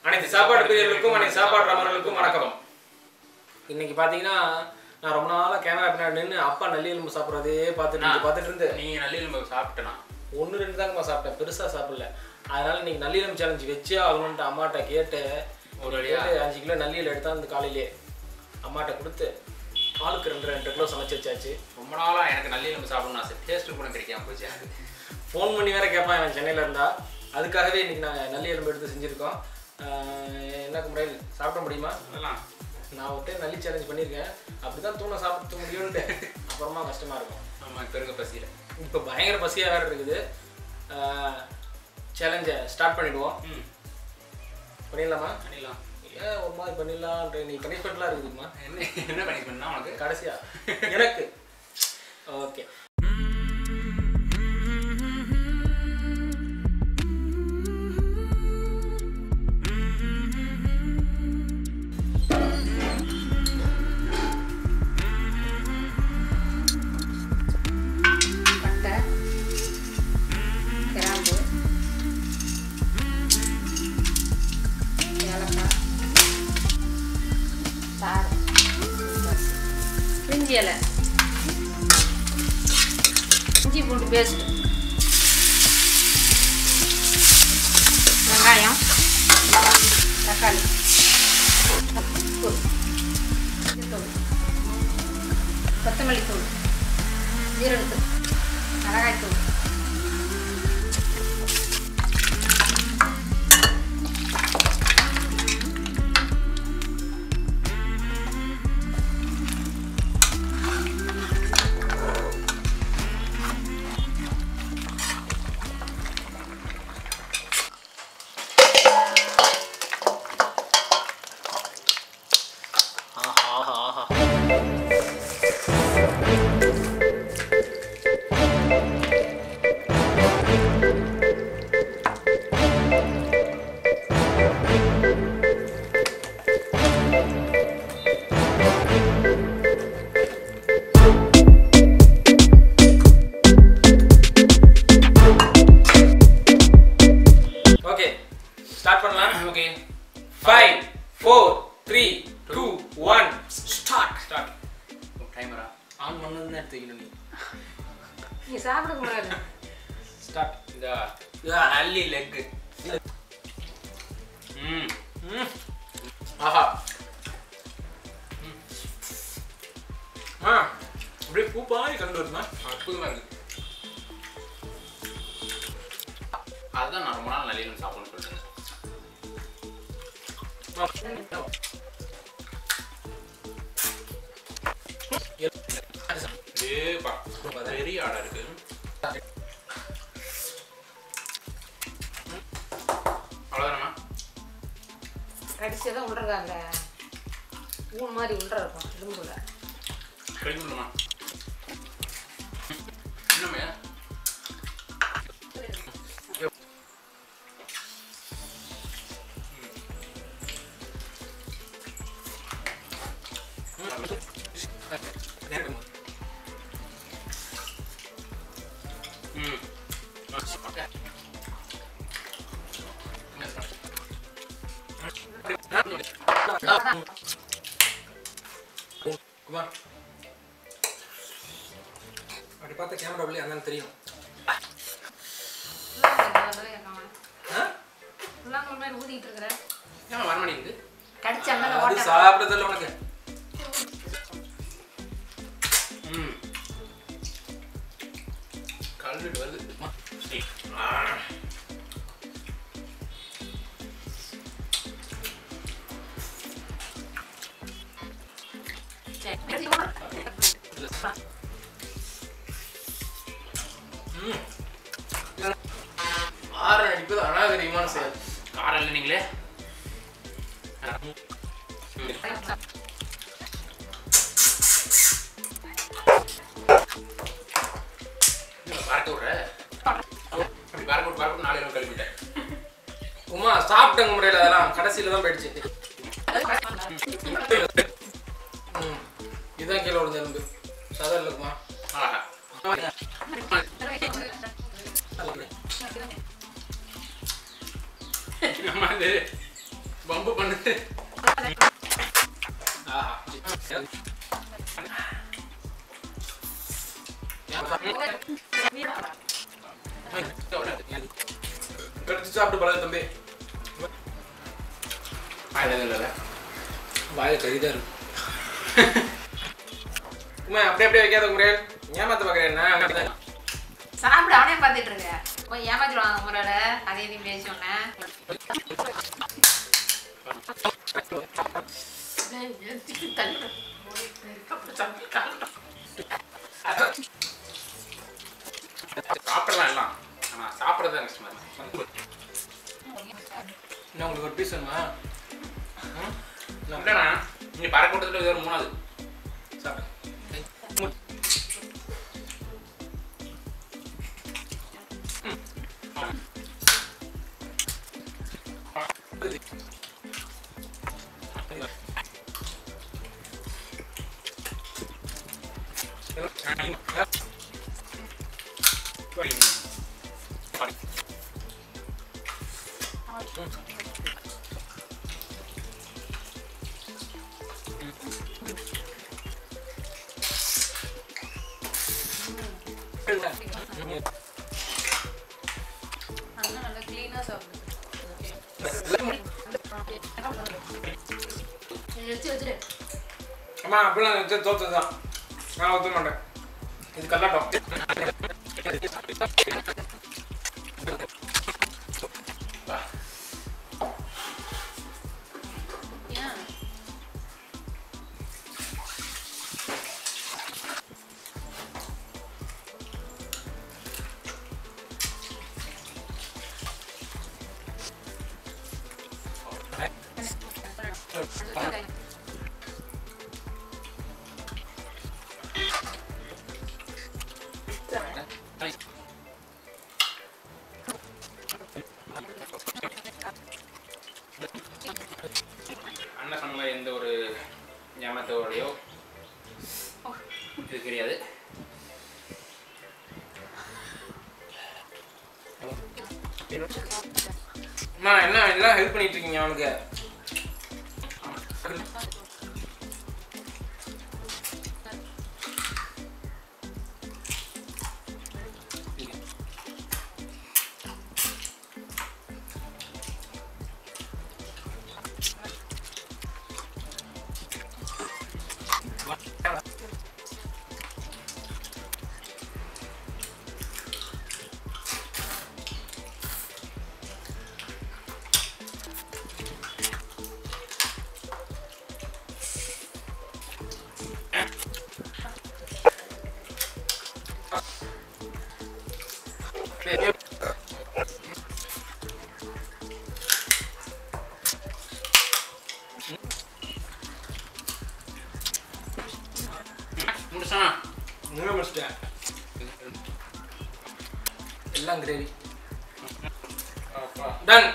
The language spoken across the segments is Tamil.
அனைத்து சாப்பாடு பிரியர்களுக்கும் அனைத்து சாப்பாடு ரமணர்களுக்கும் வணக்கம் இன்னைக்கு பார்த்தீங்கன்னா நான் ரொம்ப நாளாக கேமரா பின்னாடி நின்று அப்பா நல்லி எலும்பு சாப்பிட்றதே பார்த்துட்டு இருந்து- பார்த்துட்டு இருந்து நீங்க நல்ல சாப்பிட்டனா ஒன்று ரெண்டு தாங்கம்மா சாப்பிட்டேன் பெருசாக சாப்பிடல அதனால இன்னைக்கு நல்லிலம் சேலஞ்ச் வச்சே ஆகணும்ட்டு அம்மாட்ட கேட்டு ஒரு வழியா? கேட்டு அஞ்சு கிலோ நல்லியில் எடுத்தாந்து காலையிலே அம்மாட்ட கொடுத்து ஆளுக்கு ரெண்டு ரெண்டு கிலோ சமைச்சு வச்சாச்சு ரொம்ப நாளா எனக்கு நல்ல எலும்பு சாப்பிடணும் ஆசை டேஸ்ட் கூட கிடைக்காம போச்சு எனக்கு ஃபோன் பண்ணி வேற கேட்பான் இவன் சென்னையில் இருந்தா அதுக்காகவே இன்னைக்கு நாங்கள் நல்லி எலும்பு எடுத்து செஞ்சுருக்கோம் ஆஹ் என்ன குமரேல் சாப்பிட முடியுமா அதெல்லாம் நான் ஒரு டைம் நல்லி சேலஞ்ச் பண்ணியிருக்கேன் அப்படி தான் தூணை சாப்பிட முடியும்னு அப்புறமா கஷ்டமாக இருக்கும் ஆமா இப்ப இருக்க பசியில இப்போ பயங்கர பசியாக வேறு இருக்குது சேலஞ்சை ஸ்டார்ட் பண்ணிடுவோம் ம் பண்ணிடலாமா பண்ணிடலாம் ஏன் ஒரு மாதிரி பண்ணிடலான்ற நீ பனிஷ்மெண்ட்லாம் இருக்குதுமா என்ன என்ன பண்ணிக்கணும்னா உனக்கு கடைசியா எனக்கு ஓகே பட்டை கிராம்பு ஏலக்காய் சாறு பிரிஞ்சி இலை இஞ்சி பூண்டு பேஸ்ட் வெங்காயம் தக்காளி உப்பு மஞ்சள்தூள் கொத்தமல்லி தூள் ஜீரகத்தூள் மிளகாய்த்தூள் ஆஹா ஆஹா ஆஹா ஓகே ஸ்டார்ட் பண்ணலாம் okay five four three two one start start டைமரா ஆன் பண்ணதுன்னு எடுத்துக்கணும் நீ நீ சாப்பிட கூடாது ஸ்டார்ட் இதா இதா. நல்லி லெக் ம் ம் ஆஹா ம். ஆ அப்படியே பூ பாய் கண்டு வருமா அற்புதமா இருக்கு அதுதான் நான் ரொம்ப நாள் நல்ல எலும்பு சாப்பிடணும்னு சொல்லிட்டு ஏப்பா பெரிய ஆடா இருக்கு அவ்வளோதானம்மா கடிச்சதாக தான் உள்ளறது அந்த ஊன் மாதிரி உள்ள இருக்கும் எலும்புல கழிக்கணுமா இன்னுமே ம் குமார் அப்படி பார்த்தா கேமரா உள்ளே அண்ணன் தெரியும் ஆ? உள்ளாங்க மாதிரி ஊதிட்டு இருக்கிறேன் ஏன் வர மாட்டேங்குது கடிச்சாங்க அது ஓட்ட சாப்பிடுறதில்ல உனக்கு ம் கல்வெட்டு வருது ஆ. ம் ஆறு அடிப்பது அநாகரிகமான செயல் காரம் இல்லை நீங்களே பறக்க விட்ற அப்படி பறக்க விட்டு பறக்க விட்டு நாலு இரவு கழுவிட்டேன் உமா சாப்பிட்டங்க முறையில் அதெல்லாம் கடைசியில் தான் போயிடுச்சு ம் இதுதான் கீழே விழுந்த எலும்பு சதம் இல்லைக்குமா ஆஹா நம்ம வந்து பம்பு பண்ணிட்டு ஆஹா கடிச்சு சாப்பிட்டு பழக தம்பி ஆயிரம் இல்லை வாயை கறிதான் இருக்கு உமா அப்படியே அப்படியே வைக்காத முறையில் ஏமாத்த பார்க்குறேன் என்ன சாப்பிட அவனே பார்த்துட்டு இருக்க போய் ஏமாத்திடுவாங்க முறையில அதே நீ பேசி சொன்னேன் சாப்பிடலாம் எல்லாம் ஆனா சாப்பிட்றது தான் கஷ்டமா இருக்கு என்ன உங்களுக்கு ஒரு பீஸ் வேணுமா ம்? என்ன? இல்லைண்ணா நீ பறக்கூட்டத்தில் இது ஒரு மூணாவது சாப்பிடு அண்ணன் நல்லா க்ளீனாக சாப்பிடுது வச்சு வச்சுரு அம்மா அப்படிலாம் வச்சு தோத்தது தான் நான் ஒத்துக்க மாட்டேன் இது கல்லாட்டம் ஏன் அண்ணன் சொன்ன மாதிரி எந்த ஒரு ஏமாத்தோடையோ இது கிடையாது அம்மா என்ன எல்லாம் ஹெல்ப் பண்ணிட்டு இருக்கீங்க அவனுக்கு முடிச்சானா முழுங்க முடிச்சிட்டேன் எல்லாம் கிரேவி டன்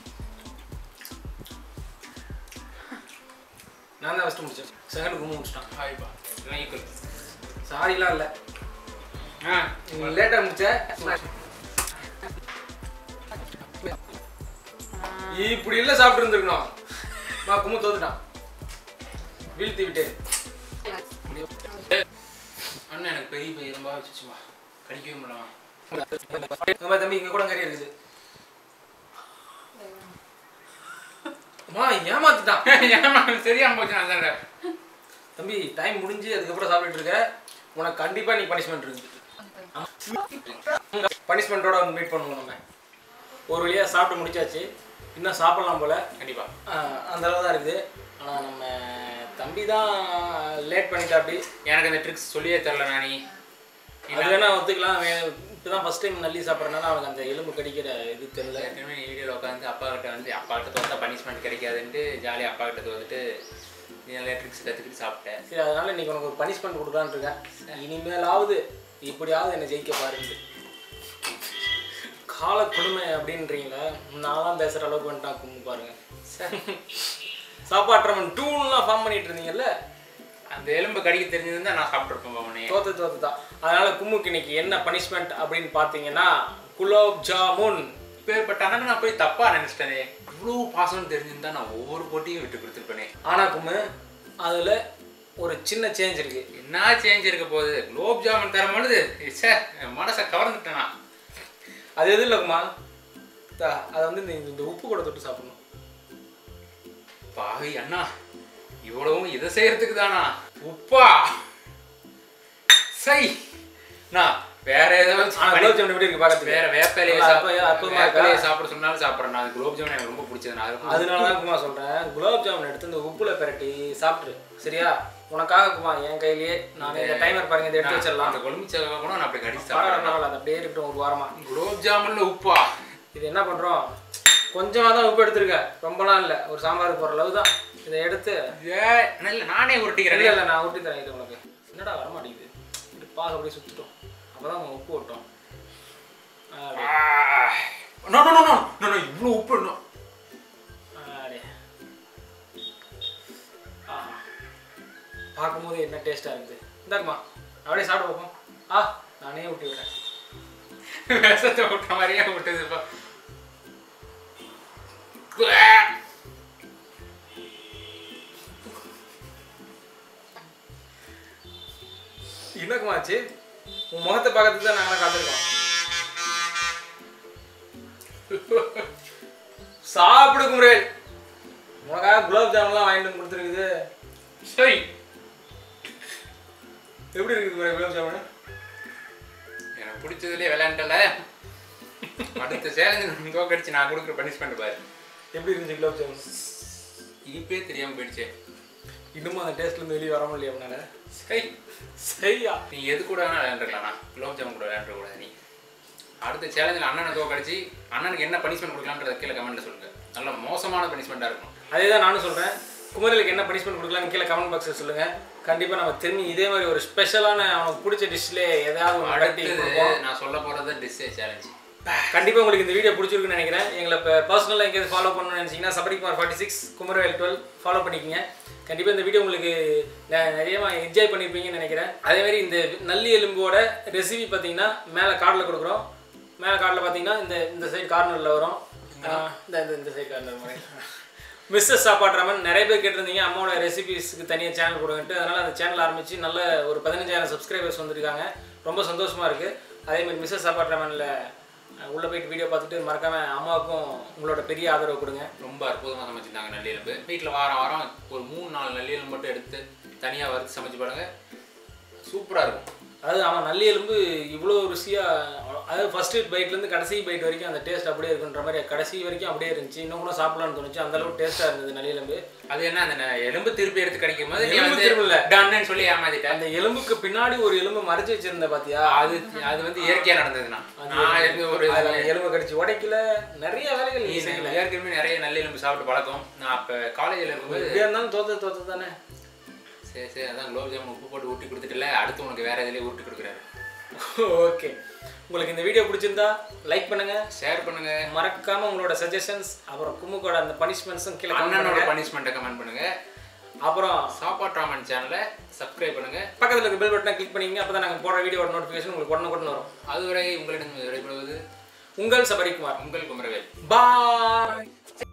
நான் தான் ஃபஸ்ட்டு முடிச்சேன் செகண்ட் கும்பு முடிச்சிட்டான் ஹாய்ப்பா எல்லாம் ஈக்குவல் சாரிலாம் இல்லை ஆ நீ லேட்டாக முடிச்ச இப்படி இல்லை சாப்பிட்டு இருந்திருக்கணும் நான் கும்பு தோத்துட்டான் வீழ்த்தி விட்டேன் அண்ணன் எனக்கு பெரிய பெரிய ரொம்ப வச்சுச்சுமா கடிக்கவே முடியல இந்த மாதிரி தம்பி இங்க கூட கறி இருக்குது அம்மா ஏமாத்திட்டான் ஏமா சரியாம போச்சு நான் தான்டா தம்பி டைம் முடிஞ்சு அதுக்கப்புறம் சாப்பிட்டுட்டு இருக்க உனக்கு கண்டிப்பா நீ பனிஷ்மெண்ட் இருக்குது பனிஷ்மெண்ட்டோட வந்து மீட் பண்ணுவோம் நம்ம ஒரு வழியா சாப்பிட்டு முடிச்சாச்சு இன்னும் சாப்பிடலாம் போல கண்டிப்பா ஆஹ் அந்த அளவு தான் இருக்குது ஆனா நம்ம தம்பி தான் லேட் பண்ணிட்டா அப்படி எனக்கு அந்த ட்ரிக்ஸ் சொல்லியே தரல நானி அது வேணா ஒத்துக்கலாம் இப்போ தான் ஃபர்ஸ்ட் டைம் நல்லி சாப்பிட்றதுனால அவனுக்கு அந்த எலும்பு கடிக்கிற இது தெரியல ஏற்கனவே நீ வீடியோவில் உட்காந்து அப்பா கிட்ட வந்து அப்பா கிட்ட தோத்தா பனிஷ்மெண்ட் கிடைக்காதுன்ட்டு ஜாலியாக அப்பா கிட்ட தோத்துட்டு நீ நிறைய ட்ரிக்ஸ் கற்றுக்கிட்டு சாப்பிட்டேன் சரி அதனால இன்னைக்கு உனக்கு ஒரு பனிஷ்மெண்ட் கொடுக்கலான்னு இருக்கேன் இனிமேலாவது இப்படியாவது என்னை ஜெயிக்க பாருங்க கால கொடுமை அப்படின்றீங்களா நான்லாம் பேசுகிற அளவுக்கு வந்துட்டான் கும்பு பாருங்க சாப்பாட்டுறவன் டூன்லாம் ஃபார்ம் பண்ணிட்டு இருந்தீங்கல்ல அந்த எலும்பு கடிக்க தெரிஞ்சிருந்தா நான் சாப்பிட்ருப்பேன் பவனே தோத்து தோத்து தான் அதனால கும்முக்கு இன்னைக்கு என்ன பனிஷ்மெண்ட் அப்படின்னு பார்த்தீங்கன்னா குலோப் ஜாமுன் இப்பேற்பட்ட அண்ணனை நான் போய் தப்பா நினைச்சிட்டேனே இவ்வளோ பாசம்னு தெரிஞ்சிருந்தா நான் ஒவ்வொரு போட்டியும் விட்டு கொடுத்துருப்பேனே ஆனா கும்மு அதுல ஒரு சின்ன சேஞ்ச் இருக்கு என்ன சேஞ்ச் இருக்க போகுது குலோப் ஜாமுன் தரும் பொழுது சே என் மனசை கவர்ந்துட்டேனா அது எது இல்லைக்குமா அதை வந்து இந்த இந்த உப்பு கூட தொட்டு சாப்பிடணும் பாவி அண்ணா இவ்வளவும் இதை செய்யறதுக்கு தானா உப்பா சை நான் வேற ஏதாவது ஆனா குலோப் ஜாமுன் எப்படி இருக்கு பார்க்கறதுக்கு வேற வேப்பிலையை நல்லா சாப்பிட அப்ப- அப்பமா இருக்கா? வேப்பிலையை சாப்பிட சொன்னாலும் சாப்பிட்றேன் நான் குலோப் ஜாமுன் எனக்கு ரொம்ப பிடிச்சது நான் அதுக்கு அதனால தான் குமார் சொல்றேன் குலாப் ஜாமுன் எடுத்து இந்த உப்புல பிரட்டி சாப்பிட்ரு சரியா உனக்காக குமார் என் கையிலேயே நான் இந்த டைமர் பாருங்க இதை எடுத்து வச்சிடலாம் அந்த கொழும்பு சேவை கூட நான் அப்படி கடிச்சு பரவாயில்ல சாப்பிட்றேன் பரவாயில்ல அது அப்படியே இருக்கட்டும் ஒரு வாரமா குலோப் ஜாமுன்ல உப்பா இது என்ன பண்றோம் கொஞ்சமாக தான் உப்பு எடுத்திருக்க ரொம்பலாம் இல்லை ஒரு சாம்பாருக்கு போகிற அளவு தான் இதை எடுத்து ஏ இல்ல நானே உருட்டிக்கிறேன் இல்லை இல்லை நான் ஊட்டி தரேன் இது உனக்கு என்னடா வரமாட்டேங்குது இது பாக அப்படியே சுற்றிட்டோம் அப்போ தான் உப்பு விட்டோம் no no no no no இவ்வளோ உப்பு no. பார்க்கும்போது என்ன டேஸ்ட்டாக இருக்குது இந்தாக்குமா அப்படியே சாப்பிட பார்ப்போம் ஆ நானே ஊட்டி விட்றேன் விஷத்தை விட்ட மாதிரியே விட்டதுப்பா என்னக்குமாச்சு உன் முகத்தை பார்க்கறதுக்கு தான் நாங்களாம் காத்திருக்கோம் சாப்பிடு குமரேல் உனக்காக குலாப் ஜாமுன்லாம் வாங்கிட்டு வந்து கொடுத்துருக்குது சரி எப்படி இருக்குது குமரேல் குலாப் ஜாமுன் எனக்கு பிடிச்சதுலேயே விளையாண்டல அடுத்த சேலஞ்சு தோக்கடிச்சு நான் கொடுக்குற பனிஷ்மெண்ட் பாரு எப்படி இருந்துச்சு குலாப் ஜாமுன் இனிப்பே தெரியாம போயிடுச்சே இன்னுமும் அந்த டேஸ்ட்லேருந்து வெளியே வர முடியல அவனால சரி சரியா நீ எது கூட வேணா விளையாண்டுருக்கலாம் குலோப் ஜாமுன் கூட விளையாண்டுக்கூடாது நீ அடுத்த சேலஞ்சில் அண்ணனை தோக்கடிச்சு அண்ணனுக்கு என்ன பனிஷ்மெண்ட் கொடுக்கலான்றத கீழே கமெண்ட்ல சொல்லுங்க நல்ல மோசமான பனிஷ்மெண்ட்டாக இருக்கும் அதே தான் நானும் சொல்கிறேன் குமரலுக்கு என்ன பனிஷ்மெண்ட் கொடுக்கலாம்னு கீழே கமெண்ட் பாக்ஸில் சொல்லுங்கள் கண்டிப்பாக நம்ம திரும்பி இதே மாதிரி ஒரு ஸ்பெஷலான அவனுக்கு பிடிச்ச டிஷ்லேயே ஏதாவது ஒன்று கட்டி அடுத்தது கொடுப்போம் நான் சொல்ல போகிறது டிஸ்ஸே சேலஞ்சு கண்டிப்பாக உங்களுக்கு இந்த வீடியோ பிடிச்சிருக்குன்னு நினைக்கிறேன் எங்களை இப்போ பர்சனலாக எங்கேயாவது ஃபாலோ பண்ணணும்னு நினச்சிங்கன்னா Sabarikumar forty six Kumaravel twelve follow பண்ணிக்கங்க கண்டிப்பாக இந்த வீடியோ உங்களுக்கு ந- நிறைய என்ஜாய் பண்ணியிருப்பீங்கன்னு நினைக்கிறேன் அதே மாதிரி இந்த நல்லி எலும்போட ரெசிபி பார்த்தீங்கன்னா மேலே கார்டில் கொடுக்குறோம் மேலே கார்டில் பார்த்தீங்கன்னா இந்த இந்த சைடு கார்னரில் வரும் ஆஹ் இந்த இந்த இந்த சைடு கார்னர் மாதிரி மிஸ்ஸஸ் சாப்பாடு ராமன் நிறைய பேர் கேட்டிருந்தீங்க அம்மாவோட ரெசிபிஸ்க்கு தனியாக சேனல் கொடுங்கன்ட்டு அதனால் அந்த சேனல் ஆரம்பித்து நல்ல ஒரு பதினஞ்சாயிரம் சப்ஸ்கிரைபர்ஸ் வந்திருக்காங்க ரொம்ப சந்தோஷமாக இருக்குது அதே மாதிரி மிஸ்ஸஸ் சாப்பாடு ராமனில் உள்ளே போயிட்டு வீடியோ பார்த்துட்டு மறக்காம அம்மாவுக்கும் உங்களோட பெரிய ஆதரவு கொடுங்க ரொம்ப அற்புதமாக சமைச்சிருந்தாங்க நல்லியலும்பு வீட்டில் வாரம் வாரம் ஒரு மூணு நாலு நல்லியலும் மட்டும் எடுத்து தனியாக வறுத்து சமைச்சு பாருங்க சூப்பராக இருக்கும் அதாவது அவன் நல்லி எலும்பு இவ்வளோ ருசியாக அதாவது ஃபர்ஸ்ட் பைட்லேருந்து கடைசி பைட் வரைக்கும் அந்த டேஸ்ட் அப்படியே இருக்குன்ற மாதிரி கடைசி வரைக்கும் அப்படியே இருந்துச்சு இன்னும் கூட சாப்பிடலாம்னு தோணுச்சு அந்த அளவுக்கு டேஸ்ட்டாக இருந்தது நல்லி எலும்பு அது என்ன அந்த ந- எலும்பு திருப்பி எடுத்து கிடைக்கும் போது நீ எலும்பு வந்து திரும்பல. டன்னு சொல்லி ஏமாத்திட்ட அந்த எலும்புக்கு பின்னாடி ஒரு எலும்பு மறைச்சு வச்சிருந்த பாத்தியா அது அது வந்து இயற்கையா நடந்ததுண்ணா நான் இருந்து ஒரு அதுல அந்த எலும்பு கடிச்சு உடைக்கல நிறைய வேலைகள் நீ செய்யல ஏற்கனவே நிறைய நல்ல எலும்பு சாப்பிட்டு பழக்கம் நான் அப்போ காலேஜில் இருக்கும்போது எப்படியா இருந்தாலும் தோத்து தோத்து தானே சரி சரி அதான் குலோப் ஜாமுன் உப்பு போட்டு ஊட்டி கொடுத்துட்டுல அடுத்து உனக்கு வேற எதுலேயே ஊட்டி கொடுக்குறாரு ஓகே உங்களுக்கு இந்த வீடியோ பிடிச்சிருந்தா லைக் பண்ணுங்க ஷேர் பண்ணுங்க மறக்காம உங்களோட சஜஷன்ஸ் அப்புறம் கும்முக்கோட அந்த பனிஷ்மெண்ட்ஸும் கீழே comment அண்ணனோட பண்ணுங்க. பனிஷ்மெண்ட்டை கமெண்ட் பண்ணுங்க அப்புறம் சாப்பாட் ராமன் சேனலை சப்ஸ்கிரைப் பண்ணுங்க பக்கத்துல இருக்க பெல் பட்டனை கிளிக் பண்ணிங்க அப்பதான் நாங்க போடுற வீடியோட நோட்டிஃபிகேஷன் உங்களுக்கு உடனே வரும் அதுவரை உங்களிடம் விடைபெறுவது உங்கள் சபரிக்குமார் உங்கள் குமரவேல் பாய்